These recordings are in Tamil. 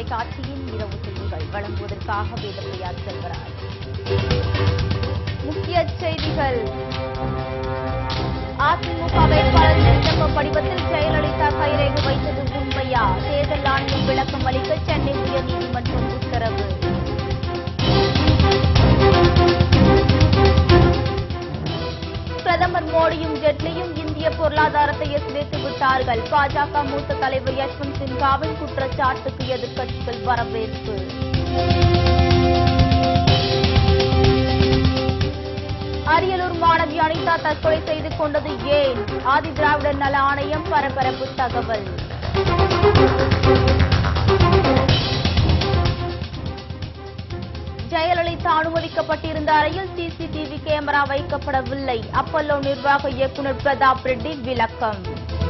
தொலைக்காட்சியின் இரவு செய்திகள் வழங்குவதற்காக வேதப்பிரியா செல்வராஜ் முக்கிய செய்திகள் அதிமுக வேட்பாளர் விண்ணப்ப படிவத்தில் ஜெயலலிதா கைரேகை வைத்தது உண்மையா தேர்தல் ஆணையம் விளக்கம் அளிக்க சென்னை உயர்நீதிமன்றம் உத்தரவு பிரதமர் மோடியும் ஜெட்லியும் இந்திய பொருளாதாரத்தை சிதைத்து விட்டார்கள் பாஜக மூத்த தலைவர் யஷ்வந்த் சின்ஹாவின் குற்றச்சாட்டுக்கு எதிர்க்கட்சிகள் வரவேற்பு அரியலூர் மாணவி அனிதா தற்கொலை செய்து கொண்டது ஏன் ஆதி திராவிடர் நல ஆணையம் பரபரப்பு தகவல் ஜெயலலிதா அனுமதிக்கப்பட்டிருந்த அறையில் சிசிடிவி கேமரா வைக்கப்படவில்லை அப்பல்லோ நிர்வாக இயக்குநர் பிரதாப் ரெட்டி விளக்கம்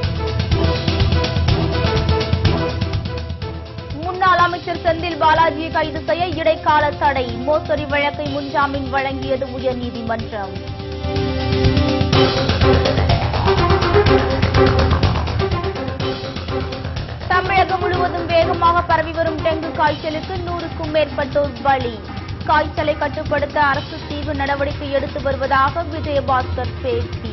முன்னாள் அமைச்சர் செந்தில் பாலாஜியை கைது செய்ய இடைக்கால தடை மோசடி வழக்கை முன்ஜாமீன் வழங்கியது உயர்நீதிமன்றம் தமிழகம் முழுவதும் வேகமாக பரவி வரும் டெங்கு காய்ச்சலுக்கு நூறுக்கும் மேற்பட்டோர் பலி காய்ச்சலை கட்டுப்படுத்த அரசு தீவிர நடவடிக்கை எடுத்து வருவதாக விஜயபாஸ்கர் பேட்டி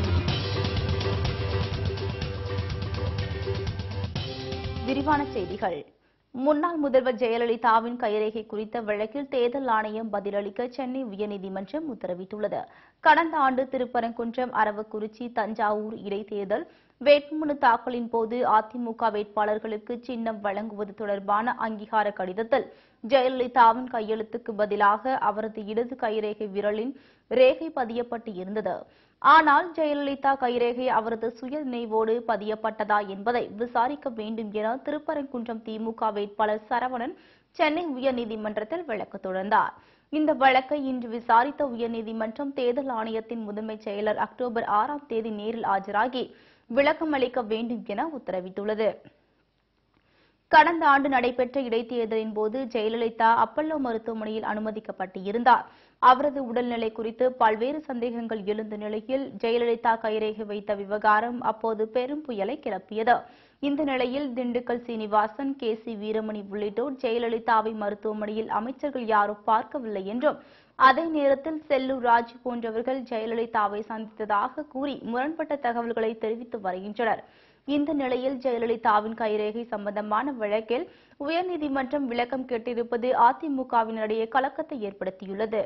விரிவான செய்திகள் முன்னாள் முதல்வர் ஜெயலலிதாவின் கைரேகை குறித்த வழக்கில் தேர்தல் ஆணையம் பதிலளிக்க சென்னை உயர்நீதிமன்றம் உத்தரவிட்டுள்ளது கடந்த ஆண்டு திருப்பரங்குன்றம் அரவக்குறிச்சி தஞ்சாவூர் இடைத்தேர்தல் வேட்புமனு தாக்கலின் போது அதிமுக வேட்பாளர்களுக்கு சின்னம் வழங்குவது தொடர்பான அங்கீகார கடிதத்தில் ஜெயலலிதாவின் கையெழுத்துக்கு பதிலாக அவரது இடது கைரேகை விரலின் ரேகை பதியப்பட்டு இருந்தது ஆனால் ஜெயலலிதா கைரேகை அவரது சுய நினைவோடு பதியப்பட்டதா என்பதை விசாரிக்க வேண்டும் என திருப்பரங்குன்றம் திமுக வேட்பாளர் சரவணன் சென்னை உயர்நீதிமன்றத்தில் வழக்கு தொடர்ந்தார் இந்த வழக்கை இன்று விசாரித்த உயர்நீதிமன்றம் தேர்தல் ஆணையத்தின் முதன்மை செயலர் அக்டோபர் ஆறாம் தேதி நேரில் ஆஜராகி விளக்கம் அளிக்க வேண்டும் என உத்தரவிட்டுள்ளது கடந்த ஆண்டு நடைபெற்ற இடைத்தேர்தலின் போது ஜெயலலிதா அப்பல்லோ மருத்துவமனையில் அனுமதிக்கப்பட்டு இருந்தார் அவரது உடல்நிலை குறித்து பல்வேறு சந்தேகங்கள் எழுந்த நிலையில் ஜெயலலிதா கைரேகை வைத்த விவகாரம் அப்போது பெரும் புயலை கிளப்பியது இந்த நிலையில் திண்டுக்கல் சீனிவாசன் கே சி வீரமணி உள்ளிட்டோர் ஜெயலலிதாவை மருத்துவமனையில் அமைச்சர்கள் யாரும் பார்க்கவில்லை என்றும் அதே நேரத்தில் செல்லூர் ராஜு போன்றவர்கள் ஜெயலலிதாவை சந்தித்ததாக கூறி முரண்பட்ட தகவல்களை தெரிவித்து வருகின்றனர் இந்த நிலையில் ஜெயலலிதாவின் கைரேகை சம்பந்தமான வழக்கில் உயர்நீதிமன்றம் விளக்கம் கேட்டிருப்பது அதிமுகவினரிடையே கலக்கத்தை ஏற்படுத்தியுள்ளது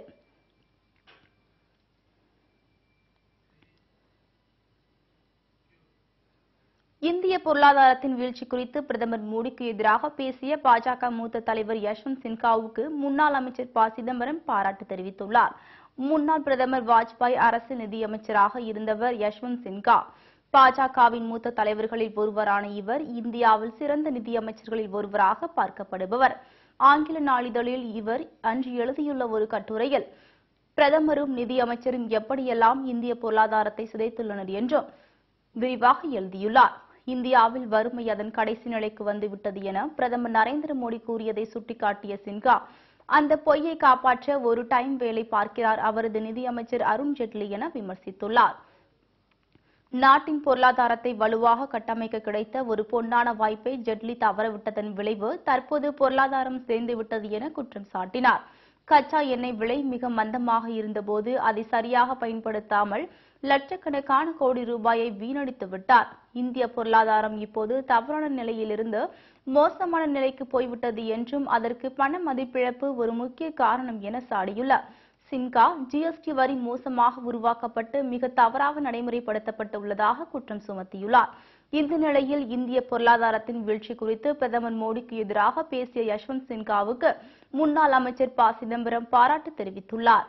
இந்திய பொருளாதாரத்தின் வீழ்ச்சி குறித்து பிரதமர் மோடிக்கு எதிராக பேசிய பாஜக மூத்த தலைவர் யஷ்வந்த் சின்ஹாவுக்கு முன்னாள் அமைச்சர் ப சிதம்பரம் பாராட்டு தெரிவித்துள்ளார் முன்னாள் பிரதமர் வாஜ்பாய் அரசு நிதியமைச்சராக இருந்தவர் யஷ்வந்த் சின்ஹா பாஜகவின் மூத்த தலைவர்களில் ஒருவரான இவர் இந்தியாவில் சிறந்த நிதியமைச்சர்களில் ஒருவராக பார்க்கப்படுபவர் ஆங்கில நாளிதழில் இவர் அன்று எழுதியுள்ள ஒரு கட்டுரையில் பிரதமரும் நிதியமைச்சரும் எப்படியெல்லாம் இந்திய பொருளாதாரத்தை சிதைத்துள்ளனர் என்றும் விரிவாக எழுதியுள்ளார் இந்தியாவில் வறுமை அதன் கடைசி நிலைக்கு வந்துவிட்டது என பிரதமர் நரேந்திர மோடி கூறியதை சுட்டிக்காட்டிய சின்ஹா அந்த பொய்யை காப்பாற்ற ஒரு டைம் வேலை பார்க்கிறார் அவரது நிதியமைச்சர் அருண் ஜேட்லி என விமர்சித்துள்ளார் நாட்டின் பொருளாதாரத்தை வலுவாக கட்டமைக்க கிடைத்த ஒரு பொன்னான வாய்ப்பை ஜெட்லி தவறவிட்டதன் விளைவு தற்போது பொருளாதாரம் சேர்ந்துவிட்டது என குற்றம் சாட்டினார் கச்சா எண்ணெய் விலை மிக மந்தமாக இருந்தபோது அதை சரியாக பயன்படுத்தாமல் லட்சக்கணக்கான கோடி ரூபாயை வீணடித்து விட்டார் இந்திய பொருளாதாரம் இப்போது தவறான நிலையிலிருந்து மோசமான நிலைக்கு போய்விட்டது என்றும் அதற்கு பண மதிப்பிழப்பு ஒரு முக்கிய காரணம் என சாடியுள்ளார் சின்கா ஜிஎஸ்டி வரி மோசமாக உருவாக்கப்பட்டு மிக தவறாக நடைமுறைப்படுத்தப்பட்டுள்ளதாக குற்றம் சுமத்தியுள்ளார் இந்த நிலையில் இந்திய பொருளாதாரத்தின் வீழ்ச்சி குறித்து பிரதமர் மோடிக்கு எதிராக பேசிய யஷ்வந்த் சின்ஹாவுக்கு முன்னாள் அமைச்சர் ப சிதம்பரம் பாராட்டு தெரிவித்துள்ளார்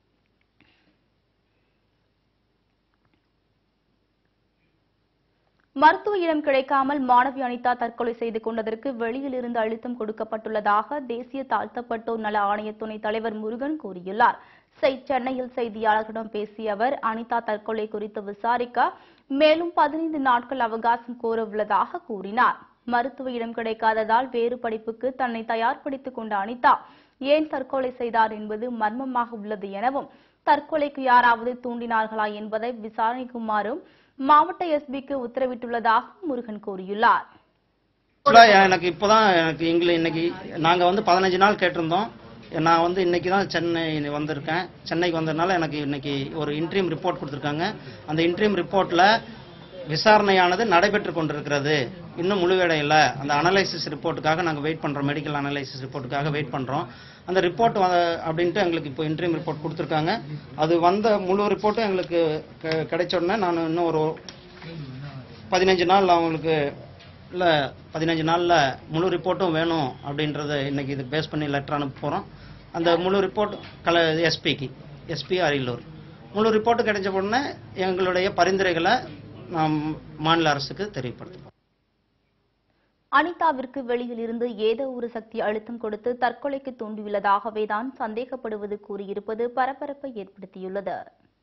மருத்துவ இடம் கிடைக்காமல் மாணவி அனிதா தற்கொலை செய்து கொண்டதற்கு வெளியிலிருந்து அழுத்தம் கொடுக்கப்பட்டுள்ளதாக தேசிய தாழ்த்தப்பட்டோர் நல ஆணைய துணைத் தலைவர் முருகன் கூறியுள்ளார் செய்- சென்னையில் செய்தியாளர்களிடம் பேசிய அவர் அனிதா தற்கொலை குறித்து விசாரிக்க மேலும் பதினைந்து நாட்கள் அவகாசம் கோரவுள்ளதாக கூறினார் மருத்துவ இடம் கிடைக்காததால் வேறு படிப்புக்கு தன்னை தயார்படுத்திக் கொண்ட அனிதா ஏன் தற்கொலை செய்தார் என்பது மர்மமாக உள்ளது எனவும் தற்கொலைக்கு யாராவது தூண்டினார்களா என்பதை விசாரணைக்குமாறும் மாவட்ட எஸ்பிக்கு உத்தரவிட்டுள்ளதாக முருகன் கூறியுள்ளார் ஆக்சுவலாக எனக்கு இப்போதான் எனக்கு இங்கிலீஷ் இன்னைக்கு நாங்கள் வந்து பதினஞ்சு நாள் கேட்டிருந்தோம் நான் வந்து இன்னைக்கு தான் சென்னை வந்திருக்கேன் சென்னைக்கு வந்ததுனால எனக்கு இன்னைக்கு ஒரு இன்ட்ரீம் ரிப்போர்ட் கொடுத்துருக்காங்க அந்த இன்ட்ரீம் ரிப்போர்ட்டில் விசாரணையானது நடைபெற்று கொண்டிருக்கிறது இன்னும் முழுவடையில் அந்த அனலைசிஸ் ரிப்போர்ட்டுக்காக நாங்கள் வெயிட் பண்ணுறோம் மெடிக்கல் அனலைசிஸ் ரிப்போர்ட்டுக்காக வெயிட் பண்ணுறோம் அந்த ரிப்போர்ட் அப்படின்ட்டு எங்களுக்கு இப்போ இன்ட்ரீம் ரிப்போர்ட் கொடுத்துருக்காங்க அது வந்த முழு ரிப்போர்ட்டும் எங்களுக்கு க- கிடைச்ச உடனே நான் இன்னும் ஒரு பதினஞ்சு நாள் அவங்களுக்கு இல்லை பதினஞ்சு நாளில் முழு ரிப்போர்ட்டும் வேணும் அப்படின்றத இன்னைக்கு இது பேஸ் பண்ணி லெட்டர் அனுப்ப போகிறோம் அந்த முழு ரிப்போர்ட் கல எஸ்பிக்கு எஸ்பி அரியலூர் முழு ரிப்போர்ட் கிடைச்ச உடனே எங்களுடைய பரிந்துரைகளை நாம் மாநில அரசுக்கு தெரியப்படுத்துவோம் அனிதாவிற்கு வெளியில் இருந்து ஏதோ ஒரு சக்தி அழுத்தம் கொடுத்து தற்கொலைக்கு தூண்டியுள்ளதாகவே தான் சந்தேகப்படுவது கூறியிருப்பது பரபரப்பை ஏற்படுத்தியுள்ளது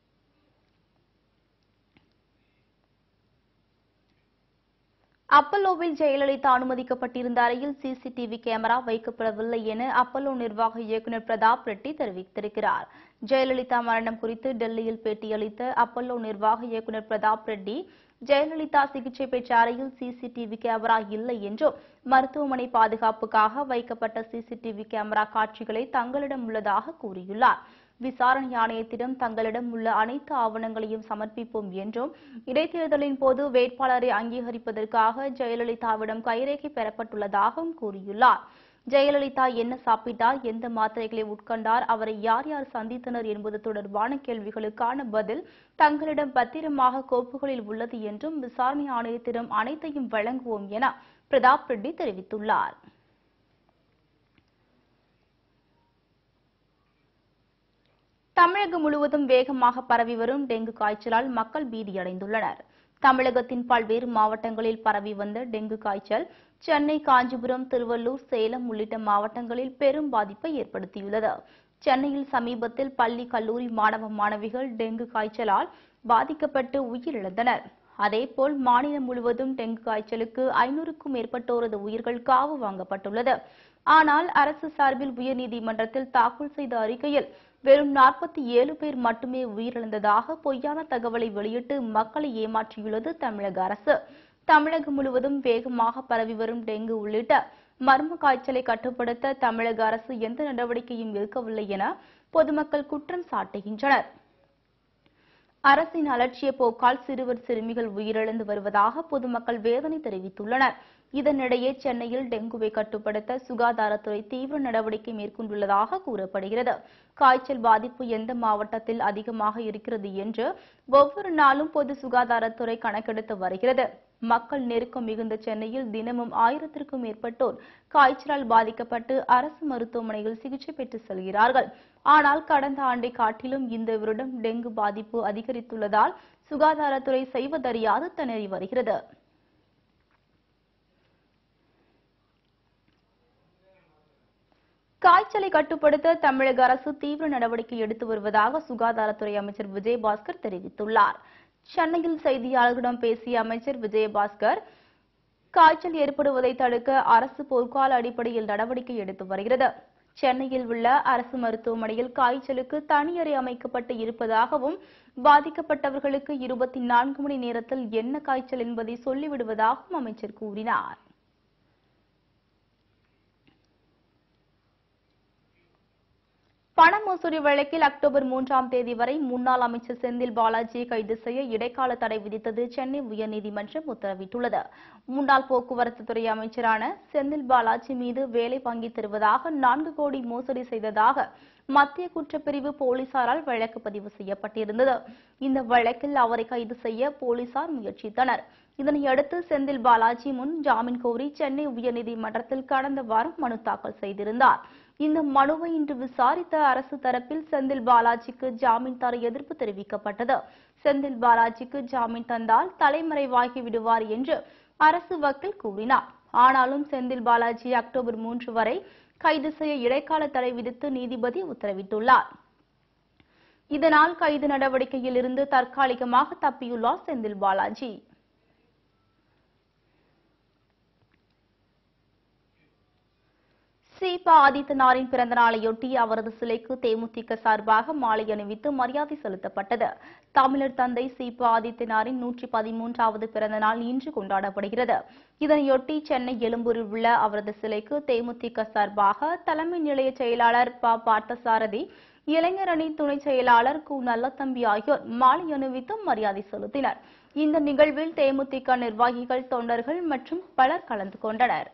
அப்பல்லோவில் ஜெயலலிதா அனுமதிக்கப்பட்டிருந்த அறையில் சிசிடிவி கேமரா வைக்கப்படவில்லை என அப்பல்லோ நிர்வாக இயக்குநர் பிரதாப் ரெட்டி தெரிவித்திருக்கிறார் ஜெயலலிதா மரணம் குறித்து டெல்லியில் பேட்டியளித்த அப்பல்லோ நிர்வாக இயக்குநர் பிரதாப் ரெட்டி ஜெயலலிதா சிகிச்சை பெற்ற அறையில் சிசிடிவி கேமரா இல்லை என்றும் மருத்துவமனை பாதுகாப்புக்காக வைக்கப்பட்ட சிசிடிவி கேமரா காட்சிகளை தங்களிடம் உள்ளதாக கூறியுள்ளார் விசாரணை ஆணையத்திடம் தங்களிடம் உள்ள அனைத்து ஆவணங்களையும் சமர்ப்பிப்போம் என்றும் இடைத்தேர்தலின் போது வேட்பாளரை அங்கீகரிப்பதற்காக ஜெயலலிதாவிடம் கைரேகை பெறப்பட்டுள்ளதாகவும் கூறியுள்ளார் ஜெயலலிதா என்ன சாப்பிட்டார் எந்த மாத்திரைகளை உட்கொண்டார் அவரை யார் யார் சந்தித்தனர் என்பது தொடர்பான கேள்விகளுக்கான பதில் தங்களிடம் பத்திரமாக கோப்புகளில் உள்ளது என்றும் விசாரணை ஆணையத்திடம் அனைத்தையும் வழங்குவோம் என பிரதாப் ரெட்டி தெரிவித்துள்ளார் தமிழகம் முழுவதும் வேகமாக பரவி வரும் டெங்கு காய்ச்சலால் மக்கள் பீதியடைந்துள்ளனர் தமிழகத்தின் பல்வேறு மாவட்டங்களில் பரவி வந்த டெங்கு காய்ச்சல் சென்னை காஞ்சிபுரம் திருவள்ளூர் சேலம் உள்ளிட்ட மாவட்டங்களில் பெரும் பாதிப்பை ஏற்படுத்தியுள்ளது சென்னையில் சமீபத்தில் பள்ளி கல்லூரி மாணவ மாணவிகள் டெங்கு காய்ச்சலால் பாதிக்கப்பட்டு உயிரிழந்தனர் அதேபோல் மாநிலம் முழுவதும் டெங்கு காய்ச்சலுக்கு ஐநூறுக்கும் மேற்பட்டோரது உயிர்கள் காவு வாங்கப்பட்டுள்ளது ஆனால் அரசு சார்பில் உயர்நீதிமன்றத்தில் தாக்கல் செய்த அறிக்கையில் வெறும் நாற்பத்தி ஏழு பேர் மட்டுமே உயிரிழந்ததாக பொய்யான தகவலை வெளியிட்டு மக்களை ஏமாற்றியுள்ளது தமிழக அரசு தமிழகம் முழுவதும் வேகமாக பரவி வரும் டெங்கு உள்ளிட்ட மர்ம காய்ச்சலை கட்டுப்படுத்த தமிழக அரசு எந்த நடவடிக்கையும் எடுக்கவில்லை என பொதுமக்கள் குற்றம் சாட்டுகின்றனர் அரசின் அலட்சிய போக்கால் சிறுவர் சிறுமிகள் உயிரிழந்து வருவதாக பொதுமக்கள் வேதனை தெரிவித்துள்ளனர் இதனிடையே சென்னையில் டெங்குவை கட்டுப்படுத்த சுகாதாரத்துறை தீவிர நடவடிக்கை மேற்கொண்டுள்ளதாக கூறப்படுகிறது காய்ச்சல் பாதிப்பு எந்த மாவட்டத்தில் அதிகமாக இருக்கிறது என்று ஒவ்வொரு நாளும் பொது சுகாதாரத்துறை கணக்கெடுத்து வருகிறது மக்கள் நெருக்கம் மிகுந்த சென்னையில் தினமும் ஆயிரத்திற்கும் மேற்பட்டோர் காய்ச்சலால் பாதிக்கப்பட்டு அரசு மருத்துவமனையில் சிகிச்சை பெற்று செல்கிறார்கள் ஆனால் கடந்த ஆண்டை காட்டிலும் இந்த வருடம் டெங்கு பாதிப்பு அதிகரித்துள்ளதால் சுகாதாரத்துறை செய்வதறியாது திணறி வருகிறது காய்ச்சலை கட்டுப்படுத்த தமிழக அரசு தீவிர நடவடிக்கை எடுத்து வருவதாக சுகாதாரத்துறை அமைச்சர் விஜயபாஸ்கர் தெரிவித்துள்ளார் சென்னையில் செய்தியாளர்களிடம் பேசிய அமைச்சர் விஜயபாஸ்கர் காய்ச்சல் ஏற்படுவதை தடுக்க அரசு போர்க்கால அடிப்படையில் நடவடிக்கை எடுத்து வருகிறது சென்னையில் உள்ள அரசு மருத்துவமனையில் காய்ச்சலுக்கு தனியறை அமைக்கப்பட்டு இருப்பதாகவும் பாதிக்கப்பட்டவர்களுக்கு இருபத்தி நான்கு மணி நேரத்தில் என்ன காய்ச்சல் என்பதை சொல்லிவிடுவதாகவும் அமைச்சர் கூறினார் பண மோசடி வழக்கில் அக்டோபர் மூன்றாம் தேதி வரை முன்னாள் அமைச்சர் செந்தில் பாலாஜியை கைது செய்ய இடைக்கால தடை விதித்தது சென்னை உயர்நீதிமன்றம் உத்தரவிட்டுள்ளது முன்னாள் போக்குவரத்து துறை அமைச்சரான செந்தில் பாலாஜி மீது வேலை வாங்கித் தருவதாக நான்கு கோடி மோசடி செய்ததாக மத்திய குற்றப்பிரிவு போலீசாரால் வழக்கு பதிவு செய்யப்பட்டிருந்தது இந்த வழக்கில் அவரை கைது செய்ய போலீசார் முயற்சித்தனர் இதனையடுத்து செந்தில் பாலாஜி முன் ஜாமீன் கோரி சென்னை உயர்நீதிமன்றத்தில் கடந்த வாரம் மனு தாக்கல் செய்திருந்தார் இந்த மனுவை இன்று விசாரித்த அரசு தரப்பில் செந்தில் பாலாஜிக்கு ஜாமீன் தர எதிர்ப்பு தெரிவிக்கப்பட்டது செந்தில் பாலாஜிக்கு ஜாமீன் தந்தால் தலைமறைவாகி விடுவார் என்று அரசு வக்கீல் கூறினார் ஆனாலும் செந்தில் பாலாஜி அக்டோபர் மூன்று வரை கைது செய்ய இடைக்கால தடை விதித்து நீதிபதி உத்தரவிட்டுள்ளார் இதனால் கைது நடவடிக்கையில் இருந்து தற்காலிகமாக தப்பியுள்ளார் செந்தில் பாலாஜி சீபா ஆதித்தனாரின் பிறந்த நாளையொட்டி அவரது சிலைக்கு தேமுதிக சார்பாக மாலை அணிவித்து மரியாதை செலுத்தப்பட்டது தமிழர் தந்தை சீபா ஆதித்தனாரின் நூற்றி பதிமூன்றாவது பிறந்த நாள் இன்று கொண்டாடப்படுகிறது இதனையொட்டி சென்னை எழும்பூரில் உள்ள அவரது சிலைக்கு தேமுதிக சார்பாக தலைமை நிலைய செயலாளர் ப பார்த்தசாரதி இளைஞரணி துணை செயலாளர் கு நல்லத்தம்பி ஆகியோர் மாலை அணிவித்து மரியாதை செலுத்தினர் இந்த நிகழ்வில் தேமுதிக நிர்வாகிகள் தொண்டர்கள் மற்றும் பலர் கலந்து கொண்டனர்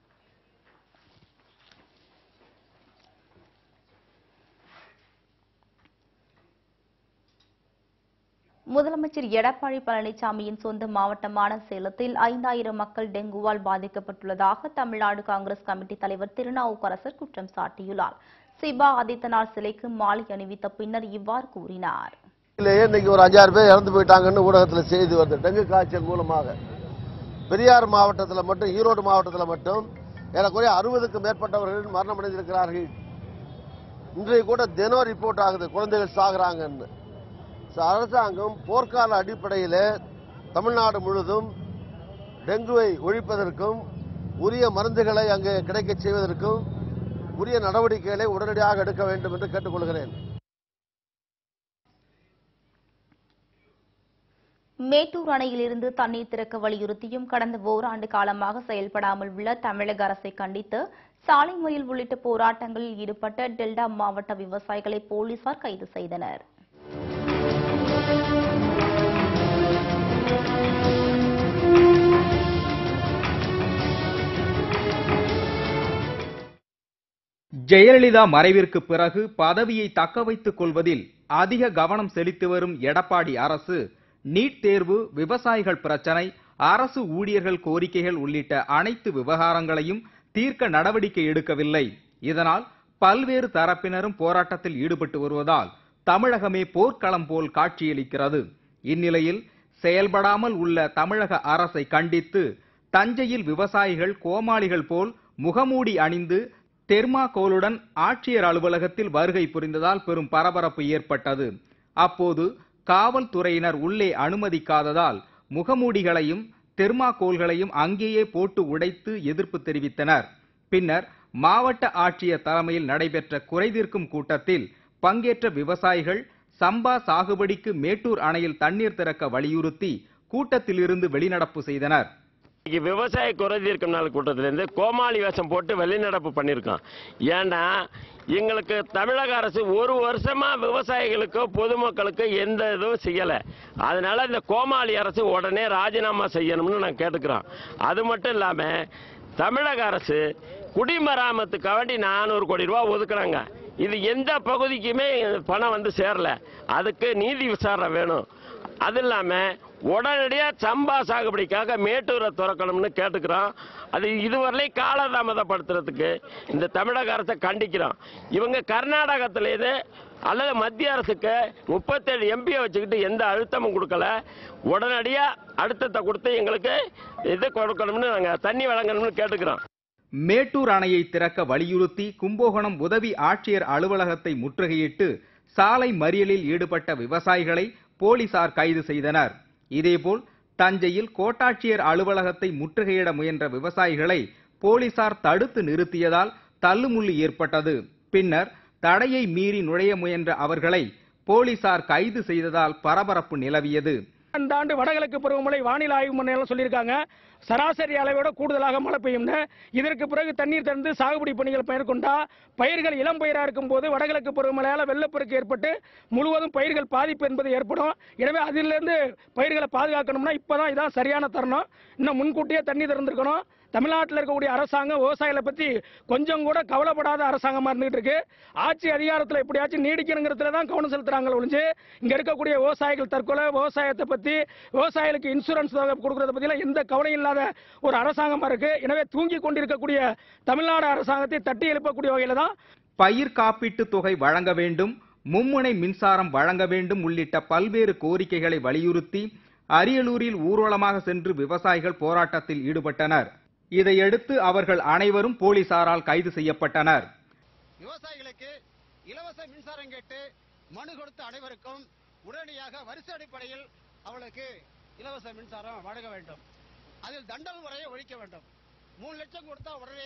முதலமைச்சர் எடப்பாடி பழனிசாமியின் சொந்த மாவட்டமான சேலத்தில் ஐந்தாயிரம் மக்கள் டெங்குவால் பாதிக்கப்பட்டுள்ளதாக தமிழ்நாடு காங்கிரஸ் கமிட்டி தலைவர் திருநாவுக்கரசர் குற்றம் சாட்டியுள்ளார் சிபா ஆதித்தனார் சிலைக்கு மாலை அணிவித்த பின்னர் இவ்வாறு கூறினார் இல்லையே இன்னைக்கு ஒரு அஞ்சாறு பேர் இறந்து போயிட்டாங்கன்னு ஊடகத்தில் செய்தி வருது டெங்கு காய்ச்சல் மூலமாக பெரியார் மாவட்டத்தில் மட்டும் ஈரோடு மாவட்டத்தில் மட்டும் ஏறக்குறைய அறுபதுக்கும் மேற்பட்டவர்கள் மரணம் அடைந்திருக்கிறார்கள் இன்றைய கூட தினம் ரிப்போர்ட் ஆகுது குழந்தைகள் சாகுறாங்கன்னு So, அரசாங்கம் போர்க்கால அடிப்படையில் தமிழ்நாடு முழுதும் டெங்குவை ஒழிப்பதற்கும் உரிய மருந்துகளை அங்கே கிடைக்கச் செய்வதற்கும் உரிய நடவடிக்கைகளை உடனடியாக எடுக்க வேண்டும் என்று கேட்டுக்கொள்கிறேன் மேட்டூர் அணையிலிருந்து தண்ணீர் திறக்க வலியுறுத்தியும் கடந்த ஓராண்டு காலமாக செயல்படாமல் உள்ள தமிழக அரசை கண்டித்து சாலை மறியல் உள்ளிட்ட போராட்டங்களில் ஈடுபட்ட டெல்டா மாவட்ட விவசாயிகளை போலீசார் கைது செய்தனர் ஜெயலலிதா மறைவிற்கு பிறகு பதவியை தக்க வைத்துக் கொள்வதில் அதிக கவனம் செலுத்தி வரும் எடப்பாடி அரசு நீட் தேர்வு விவசாயிகள் பிரச்சனை அரசு ஊழியர்கள் கோரிக்கைகள் உள்ளிட்ட அனைத்து விவகாரங்களையும் தீர்க்க நடவடிக்கை எடுக்கவில்லை இதனால் பல்வேறு தரப்பினரும் போராட்டத்தில் ஈடுபட்டு வருவதால் தமிழகமே போர்க்களம் போல் காட்சியளிக்கிறது இந்நிலையில் செயல்படாமல் உள்ள தமிழக அரசை கண்டித்து தஞ்சையில் விவசாயிகள் கோமாளிகள் போல் முகமூடி அணிந்து தெர்மாகோலுடன் ஆட்சியர் அலுவலகத்தில் வருகை புரிந்ததால் பெரும் பரபரப்பு ஏற்பட்டது அப்போது காவல்துறையினர் உள்ளே அனுமதிக்காததால் முகமூடிகளையும் தெர்மாகோல்களையும் அங்கேயே போட்டு உடைத்து எதிர்ப்பு தெரிவித்தனர் பின்னர் மாவட்ட ஆட்சியர் தலைமையில் நடைபெற்ற குறைதீர்க்கும் கூட்டத்தில் பங்கேற்ற விவசாயிகள் சம்பா சாகுபடிக்கு மேட்டூர் அணையில் தண்ணீர் திறக்க வலியுறுத்தி கூட்டத்திலிருந்து வெளிநடப்பு செய்தனர் இன்னைக்கு விவசாய குறை தீர்க்கும் நாள் கூட்டத்திலேருந்து கோமாளி வேஷம் போட்டு வெளிநடப்பு பண்ணியிருக்கோம் ஏன்னா எங்களுக்கு தமிழக அரசு ஒரு வருஷமா விவசாயிகளுக்கோ பொதுமக்களுக்கோ எந்த இதுவும் செய்யல அதனால இந்த கோமாளி அரசு உடனே ராஜினாமா செய்யணும்னு நான் கேட்டுக்கிறோம் அது மட்டும் இல்லாம தமிழக அரசு குடிமராமத்துக்காக வேண்டி நானூறு கோடி ரூபாய் ஒதுக்குறாங்க இது எந்த பகுதிக்குமே பணம் வந்து சேரல அதுக்கு நீதி விசாரணை வேணும் அது இல்லாம உடனடியா சம்பா சாகுபடிக்காக மேட்டூரை திறக்கணும்னு கேட்டுக்கிறோம் அது இதுவரை காலதாமதப்படுத்துறதுக்கு இந்த தமிழக அரசை கண்டிக்கிறோம் இவங்க கர்நாடகத்திலேருந்து அல்லது மத்திய அரசுக்கு முப்பத்தேழு எம்பியை வச்சுக்கிட்டு எந்த அழுத்தமும் கொடுக்கல உடனடியா அழுத்தத்தை கொடுத்து எங்களுக்கு இது கொடுக்கணும்னு நாங்க தண்ணி வழங்கணும்னு கேட்டுக்கிறோம் மேட்டூர் அணையை திறக்க வலியுறுத்தி கும்பகோணம் உதவி ஆட்சியர் அலுவலகத்தை முற்றுகையிட்டு சாலை மறியலில் ஈடுபட்ட விவசாயிகளை போலீசார் கைது செய்தனர் இதேபோல் தஞ்சையில் கோட்டாட்சியர் அலுவலகத்தை முற்றுகையிட முயன்ற விவசாயிகளை போலீசார் தடுத்து நிறுத்தியதால் தள்ளுமுள்ளு ஏற்பட்டது பின்னர் தடையை மீறி நுழைய முயன்ற அவர்களை போலீசார் கைது செய்ததால் பரபரப்பு நிலவியது இந்த ஆண்டு வடகிழக்கு பருவமழை வானிலை ஆய்வு மையம் சொல்லியிருக்காங்க சராசரி அளவோட கூடுதலாக மழை பெய்யும்னு இதற்கு பிறகு தண்ணீர் திறந்து சாகுபடி பணிகள் மேற்கொண்டா பயிர்கள் இளம் பயிராக இருக்கும் போது வடகிழக்கு பருவமழையால் வெள்ளப்பெருக்கு ஏற்பட்டு முழுவதும் பயிர்கள் பாதிப்பு என்பது ஏற்படும் எனவே அதிலிருந்து பயிர்களை பாதுகாக்கணும்னா இப்பதான் இதான் சரியான தருணம் இன்னும் முன்கூட்டியே தண்ணி திறந்திருக்கணும் தமிழ்நாட்டில் இருக்கக்கூடிய அரசாங்கம் விவசாயிகளை பத்தி கொஞ்சம் கூட கவலைப்படாத அரசாங்கமா இருந்துகிட்டு இருக்கு ஆட்சி அதிகாரத்தில் எப்படியாச்சும் நீடிக்கணுங்கிறதுல தான் கவனம் செலுத்துறாங்க ஒழிஞ்சு இங்க இருக்கக்கூடிய விவசாயிகள் தற்கொலை விவசாயத்தை பத்தி விவசாயிகளுக்கு இன்சூரன்ஸ் தொகை கொடுக்கறத பத்திலாம் எந்த கவலையும் இல்லாத ஒரு அரசாங்கமா இருக்கு எனவே தூங்கி கொண்டிருக்கக்கூடிய தமிழ்நாடு அரசாங்கத்தை தட்டி எழுப்பக்கூடிய வகையில தான் பயிர் காப்பீட்டு தொகை வழங்க வேண்டும் மும்முனை மின்சாரம் வழங்க வேண்டும் உள்ளிட்ட பல்வேறு கோரிக்கைகளை வலியுறுத்தி அரியலூரில் ஊர்வலமாக சென்று விவசாயிகள் போராட்டத்தில் ஈடுபட்டனர் இதையடுத்து அவர்கள் அனைவரும் போலீசாரால் கைது செய்யப்பட்டனர் விவசாயிகளுக்கு இலவச மின்சாரம் கேட்டு மனு கொடுத்த அனைவருக்கும் உடனடியாக வரிசை அடிப்படையில் அவளுக்கு இலவச மின்சாரம் வழங்க வேண்டும் அதில் தண்டல் முறையை ஒழிக்க வேண்டும் மூணு லட்சம் கொடுத்தா உடனே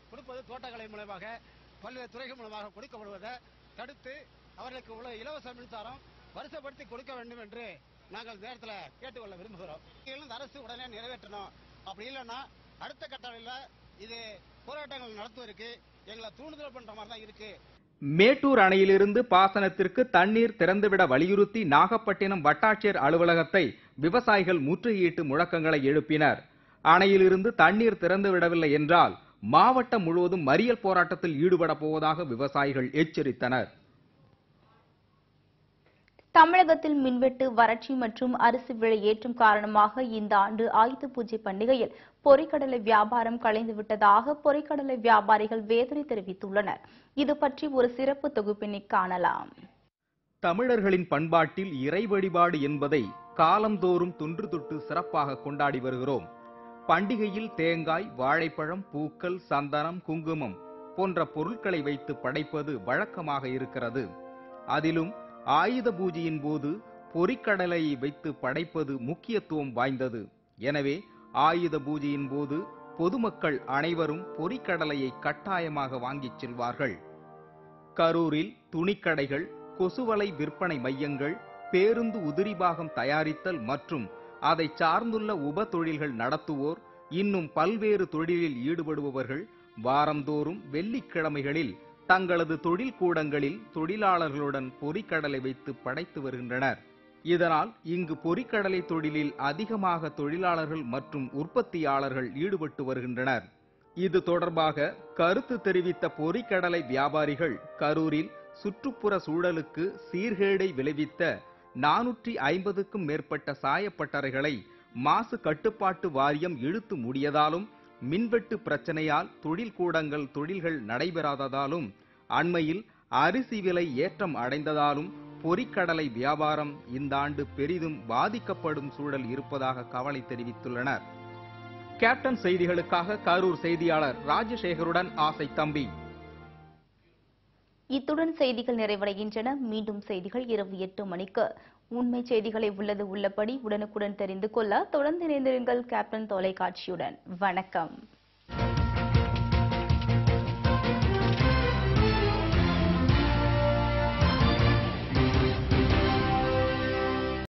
கொடுப்பது தோட்டக்கலை மூலமாக பல்வேறு துறைகள் மூலமாக கொடுக்கப்படுவதை தடுத்து அவர்களுக்கு உள்ள இலவச மின்சாரம் வருஷப்படுத்தி கொடுக்க வேண்டும் என்று நாங்கள் நேரத்தில் கேட்டுக்கொள்ள விரும்புகிறோம் இதில் இந்த அரசு உடனே நிறைவேற்றணும் அப்படி இல்லைன்னா அடுத்த கட்டளையில் இது போராட்டங்கள் நடத்துவதற்கு எங்களை தூண்டுதல் பண்ற மாதிரி தான் இருக்கு மேட்டூர் அணையிலிருந்து பாசனத்திற்கு தண்ணீர் திறந்துவிட வலியுறுத்தி நாகப்பட்டினம் வட்டாட்சியர் அலுவலகத்தை விவசாயிகள் முற்றுகையிட்டு முழக்கங்களை எழுப்பினர் அணையிலிருந்து தண்ணீர் திறந்துவிடவில்லை என்றால் மாவட்டம் முழுவதும் மறியல் போராட்டத்தில் ஈடுபட போவதாக விவசாயிகள் எச்சரித்தனர் தமிழகத்தில் மின்வெட்டு வறட்சி மற்றும் அரிசி விலை ஏற்றம் காரணமாக இந்த ஆண்டு ஆயுத பூஜை பண்டிகையில் பொரிக்கடலை வியாபாரம் கலைந்து விட்டதாக பொரிக்கடலை வியாபாரிகள் வேதனை தெரிவித்துள்ளனர் இது பற்றி ஒரு சிறப்பு தொகுப்பினை காணலாம் தமிழர்களின் பண்பாட்டில் இறை வழிபாடு என்பதை காலந்தோறும் தொன்று தொட்டு சிறப்பாக கொண்டாடி வருகிறோம் பண்டிகையில் தேங்காய் வாழைப்பழம் பூக்கள் சந்தனம் குங்குமம் போன்ற பொருட்களை வைத்து படைப்பது வழக்கமாக இருக்கிறது அதிலும் ஆயுத பூஜையின் போது பொரிக்கடலையை வைத்து படைப்பது முக்கியத்துவம் வாய்ந்தது எனவே ஆயுத பூஜையின் போது பொதுமக்கள் அனைவரும் பொரிக்கடலையை கட்டாயமாக வாங்கிச் செல்வார்கள் கரூரில் துணிக்கடைகள் கொசுவலை விற்பனை மையங்கள் பேருந்து உதிரிபாகம் தயாரித்தல் மற்றும் அதை சார்ந்துள்ள உப தொழில்கள் நடத்துவோர் இன்னும் பல்வேறு தொழிலில் ஈடுபடுபவர்கள் வாரந்தோறும் வெள்ளிக்கிழமைகளில் தங்களது தொழில் கூடங்களில் தொழிலாளர்களுடன் பொரிக்கடலை வைத்து படைத்து வருகின்றனர் இதனால் இங்கு பொரிக்கடலை தொழிலில் அதிகமாக தொழிலாளர்கள் மற்றும் உற்பத்தியாளர்கள் ஈடுபட்டு வருகின்றனர் இது தொடர்பாக கருத்து தெரிவித்த பொரிக்கடலை வியாபாரிகள் கரூரில் சுற்றுப்புற சூழலுக்கு சீர்கேடை விளைவித்த நானூற்றி ஐம்பதுக்கும் மேற்பட்ட சாயப்பட்டறைகளை மாசு கட்டுப்பாட்டு வாரியம் இழுத்து மூடியதாலும் மின்வெட்டு பிரச்சனையால் தொழில் கூடங்கள் தொழில்கள் நடைபெறாததாலும் அண்மையில் அரிசி விலை ஏற்றம் அடைந்ததாலும் பொரிக்கடலை வியாபாரம் இந்த ஆண்டு பெரிதும் பாதிக்கப்படும் சூழல் இருப்பதாக கவலை தெரிவித்துள்ளனர் கேப்டன் செய்திகளுக்காக கரூர் செய்தியாளர் ராஜசேகருடன் ஆசை தம்பி இத்துடன் செய்திகள் நிறைவடைகின்றன மீண்டும் செய்திகள் இரவு எட்டு மணிக்கு உண்மை செய்திகளை உள்ளது உள்ளபடி உடனுக்குடன் தெரிந்து கொள்ள தொடர்ந்து இணைந்திருங்கள் கேப்டன் தொலைக்காட்சியுடன் வணக்கம்